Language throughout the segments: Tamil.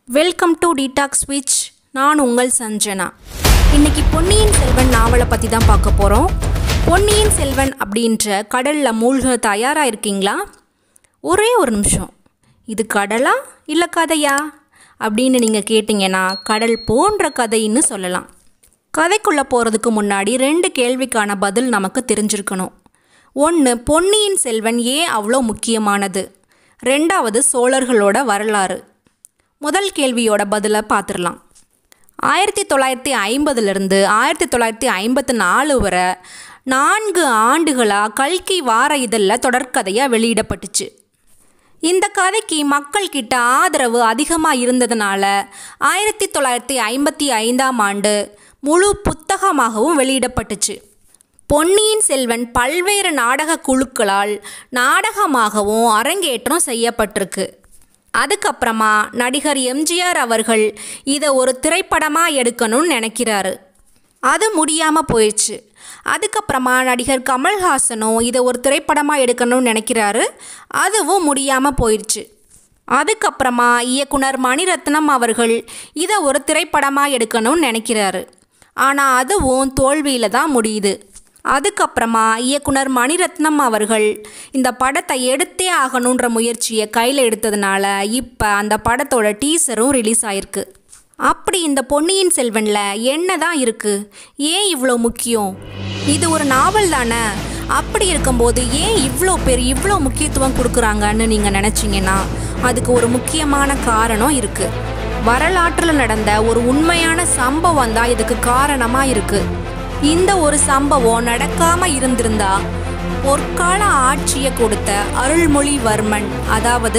வெல்கம் டு டிடாக் ஸ்விட்ச் நான் உங்கள் சஞ்சனா இன்னைக்கு பொன்னியின் செல்வன் நாவலை பற்றி தான் பார்க்க போகிறோம் பொன்னியின் செல்வன் அப்படின்ற கடலில் மூழ்க தயாராக இருக்கீங்களா ஒரே ஒரு நிமிஷம் இது கடலா இல்லை கதையா அப்படின்னு நீங்கள் கேட்டிங்கன்னா கடல் போன்ற கதைன்னு சொல்லலாம் கதைக்குள்ளே போகிறதுக்கு முன்னாடி ரெண்டு கேள்விக்கான பதில் நமக்கு தெரிஞ்சிருக்கணும் ஒன்று பொன்னியின் செல்வன் ஏன் அவ்வளோ முக்கியமானது ரெண்டாவது சோழர்களோட வரலாறு முதல் கேள்வியோட பதிலை பார்த்துடலாம் ஆயிரத்தி தொள்ளாயிரத்தி ஐம்பதுலேருந்து ஆயிரத்தி தொள்ளாயிரத்தி ஐம்பத்தி நாலு வரை நான்கு ஆண்டுகளாக கல்கி வார இதழில் தொடர்கதையாக வெளியிடப்பட்டுச்சு இந்த கதைக்கு மக்கள் கிட்ட ஆதரவு அதிகமாக இருந்ததுனால ஆயிரத்தி தொள்ளாயிரத்தி ஐம்பத்தி ஐந்தாம் ஆண்டு முழு புத்தகமாகவும் வெளியிடப்பட்டுச்சு பொன்னியின் செல்வன் பல்வேறு நாடக குழுக்களால் நாடகமாகவும் அரங்கேற்றம் செய்யப்பட்டிருக்கு அதுக்கப்புறமா நடிகர் எம்ஜிஆர் அவர்கள் இதை ஒரு திரைப்படமாக எடுக்கணும்னு நினைக்கிறாரு அது முடியாமல் போயிடுச்சு அதுக்கப்புறமா நடிகர் கமல்ஹாசனும் இதை ஒரு திரைப்படமாக எடுக்கணும்னு நினைக்கிறாரு அதுவும் முடியாமல் போயிடுச்சு அதுக்கப்புறமா இயக்குனர் மணிரத்னம் அவர்கள் இதை ஒரு திரைப்படமாக எடுக்கணும்னு நினைக்கிறாரு ஆனால் அதுவும் தோல்வியில் தான் முடியுது அதுக்கப்புறமா இயக்குனர் மணிரத்னம் அவர்கள் இந்த படத்தை எடுத்தே ஆகணுன்ற முயற்சியை கையில் எடுத்ததுனால இப்போ அந்த படத்தோட டீசரும் ரிலீஸ் ஆயிருக்கு அப்படி இந்த பொன்னியின் செல்வனில் என்ன தான் இருக்குது ஏன் இவ்வளோ முக்கியம் இது ஒரு நாவல் தானே அப்படி இருக்கும்போது ஏன் இவ்வளோ பேர் இவ்வளோ முக்கியத்துவம் கொடுக்குறாங்கன்னு நீங்கள் நினச்சிங்கன்னா அதுக்கு ஒரு முக்கியமான காரணம் இருக்குது வரலாற்றில் நடந்த ஒரு உண்மையான சம்பவம் தான் இதுக்கு காரணமாக இருக்குது இந்த ஒரு சம்பவம் நடக்காம இருந்திருந்தா பொற்கால ஆட்சியை கொடுத்த அருள்மொழிவர்மன் அதாவது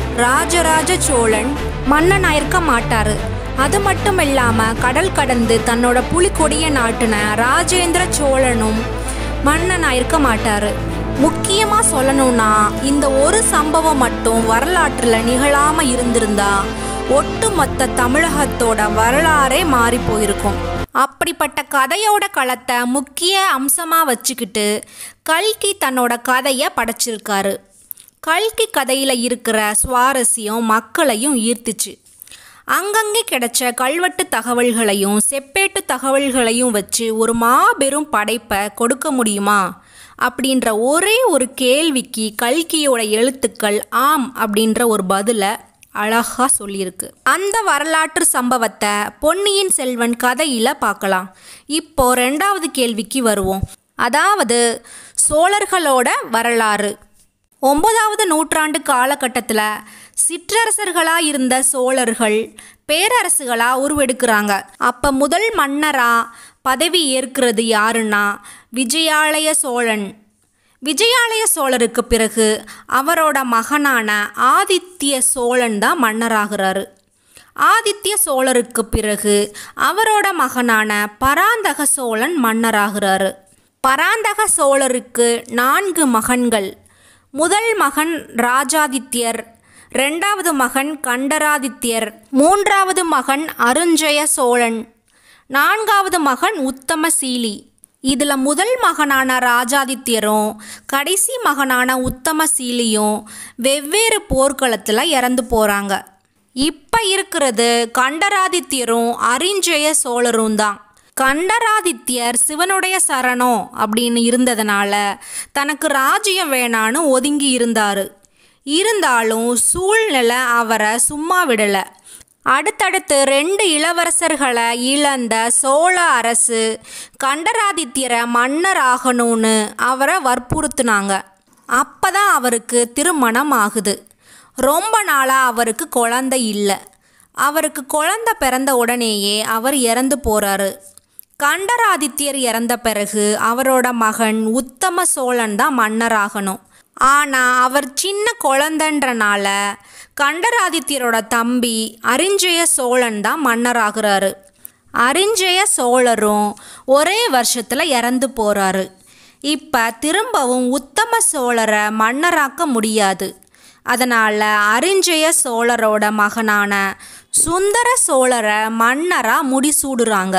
ராஜராஜ சோழன் மன்னன் இருக்க மாட்டாரு அது மட்டும் இல்லாம கடல் கடந்து தன்னோட புலிகொடிய நாட்டுன ராஜேந்திர சோழனும் மன்னன் இருக்க மாட்டாரு முக்கியமா சொல்லணும்னா இந்த ஒரு சம்பவம் மட்டும் வரலாற்றுல நிகழாம இருந்திருந்தா ஒட்டுமொத்த தமிழகத்தோட வரலாறே மாறி போயிருக்கும் அப்படிப்பட்ட கதையோட களத்தை முக்கிய அம்சமாக வச்சுக்கிட்டு கல்கி தன்னோட கதையை படைச்சிருக்காரு கல்கி கதையில் இருக்கிற சுவாரஸ்யம் மக்களையும் ஈர்த்துச்சு அங்கங்கே கிடைச்ச கல்வெட்டு தகவல்களையும் செப்பேட்டு தகவல்களையும் வச்சு ஒரு மாபெரும் படைப்பை கொடுக்க முடியுமா அப்படின்ற ஒரே ஒரு கேள்விக்கு கல்கியோட எழுத்துக்கள் ஆம் அப்படின்ற ஒரு பதிலை அழகா சொல்லியிருக்கு அந்த வரலாற்று சம்பவத்தை பொன்னியின் செல்வன் கதையில பார்க்கலாம் இப்போ ரெண்டாவது கேள்விக்கு வருவோம் அதாவது சோழர்களோட வரலாறு ஒன்பதாவது நூற்றாண்டு காலகட்டத்தில் சிற்றரசர்களாக இருந்த சோழர்கள் பேரரசுகளாக உருவெடுக்கிறாங்க அப்போ முதல் மன்னராக பதவி ஏற்கிறது யாருன்னா விஜயாலய சோழன் விஜயாலய சோழருக்கு பிறகு அவரோட மகனான ஆதித்ய சோழன் தான் மன்னராகிறாரு ஆதித்ய சோழருக்கு பிறகு அவரோட மகனான பராந்தக சோழன் மன்னராகிறாரு பராந்தக சோழருக்கு நான்கு மகன்கள் முதல் மகன் ராஜாதித்யர் ரெண்டாவது மகன் கண்டராதித்யர் மூன்றாவது மகன் அருஞ்சய சோழன் நான்காவது மகன் உத்தமசீலி இதில் முதல் மகனான ராஜாதித்யரும் கடைசி மகனான உத்தமசீலியும் வெவ்வேறு போர்க்களத்தில் இறந்து போகிறாங்க இப்போ இருக்கிறது கண்டராதித்யரும் அரிஞ்சய சோழரும் தான் கண்டராதித்யர் சிவனுடைய சரணம் அப்படின்னு இருந்ததுனால தனக்கு ராஜ்யம் வேணான்னு ஒதுங்கி இருந்தார் இருந்தாலும் சூழ்நிலை அவரை சும்மா விடலை அடுத்தடுத்து ரெண்டு இளவரசர்களை இழந்த சோழ அரசு கண்டராதித்யரை மன்னர் ஆகணும்னு அவரை வற்புறுத்துனாங்க அப்பதான் அவருக்கு திருமணம் ஆகுது ரொம்ப நாளாக அவருக்கு குழந்தை இல்லை அவருக்கு குழந்தை பிறந்த உடனேயே அவர் இறந்து போகிறாரு கண்டராதித்யர் இறந்த பிறகு அவரோட மகன் உத்தம சோழன் தான் மன்னராகணும் ஆனால் அவர் சின்ன குழந்தைன்றனால கண்டராதித்யரோட தம்பி அரிஞ்சய சோழன் தான் மன்னராகிறாரு அரிஞ்சய சோழரும் ஒரே வருஷத்தில் இறந்து போகிறாரு இப்போ திரும்பவும் உத்தம சோழரை மன்னராக்க முடியாது அதனால் அரிஞ்சய சோழரோட மகனான சுந்தர சோழரை மன்னராக முடிசூடுறாங்க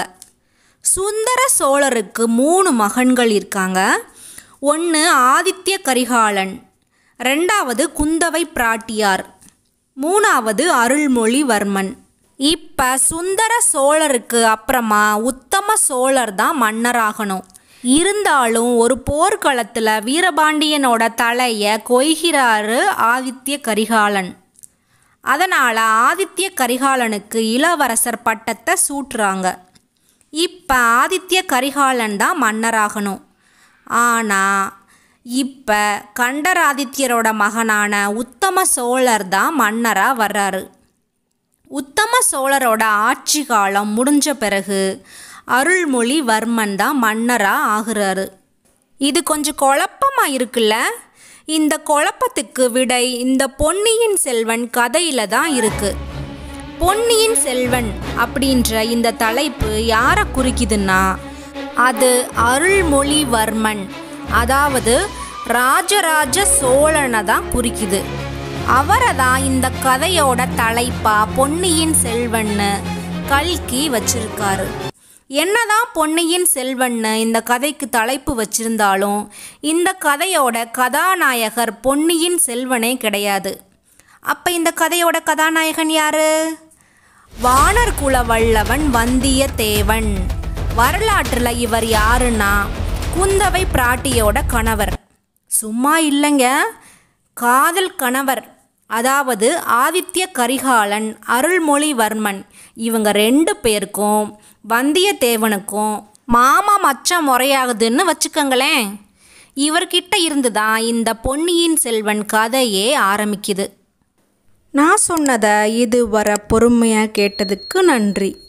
சுந்தர சோழருக்கு மூணு மகன்கள் இருக்காங்க ஒன்று ஆதித்ய கரிகாலன் ரெண்டாவது குந்தவை பிராட்டியார் மூணாவது அருள்மொழிவர்மன் இப்போ சுந்தர சோழருக்கு அப்புறமா உத்தம சோழர் தான் மன்னராகணும் இருந்தாலும் ஒரு போர்க்களத்தில் வீரபாண்டியனோட தலையை கொய்கிறாரு ஆதித்ய கரிகாலன் அதனால் ஆதித்ய கரிகாலனுக்கு இளவரசர் பட்டத்தை சூட்டுறாங்க இப்போ ஆதித்ய கரிகாலன் தான் மன்னராகணும் ஆனால் இப்போ கண்டராதித்யரோட மகனான உத்தம சோழர் தான் மன்னராக வர்றாரு உத்தம சோழரோட ஆட்சி காலம் முடிஞ்ச பிறகு அருள்மொழிவர்மன் தான் மன்னராக ஆகுறாரு இது கொஞ்சம் குழப்பமாக இருக்குல்ல இந்த குழப்பத்துக்கு விடை இந்த பொன்னியின் செல்வன் கதையில தான் இருக்கு பொன்னியின் செல்வன் அப்படின்ற இந்த தலைப்பு யாரை குறிக்குதுன்னா அது அருள்மொழிவர்மன் அதாவது ராஜராஜ சோழனை தான் குறிக்குது அவரை தான் இந்த கதையோட தலைப்பா பொன்னியின் செல்வன்னு கல்கி வச்சிருக்காரு என்னதான் பொன்னியின் செல்வன்னு இந்த கதைக்கு தலைப்பு வச்சிருந்தாலும் இந்த கதையோட கதாநாயகர் பொன்னியின் செல்வனே கிடையாது அப்போ இந்த கதையோட கதாநாயகன் யாரு வானர் குல வல்லவன் வந்தியத்தேவன் வரலாற்றில் இவர் யாருன்னா குந்தவை பிராட்டியோட கணவர் சும்மா இல்லைங்க காதல் கணவர் அதாவது ஆதித்ய கரிகாலன் அருள்மொழிவர்மன் இவங்க ரெண்டு பேருக்கும் வந்தியத்தேவனுக்கும் மாமா மச்சம் முறையாகுதுன்னு வச்சுக்கோங்களேன் இவர்கிட்ட இருந்து தான் இந்த பொன்னியின் செல்வன் கதையே ஆரம்பிக்குது நான் சொன்னதை இதுவரை பொறுமையாக கேட்டதுக்கு நன்றி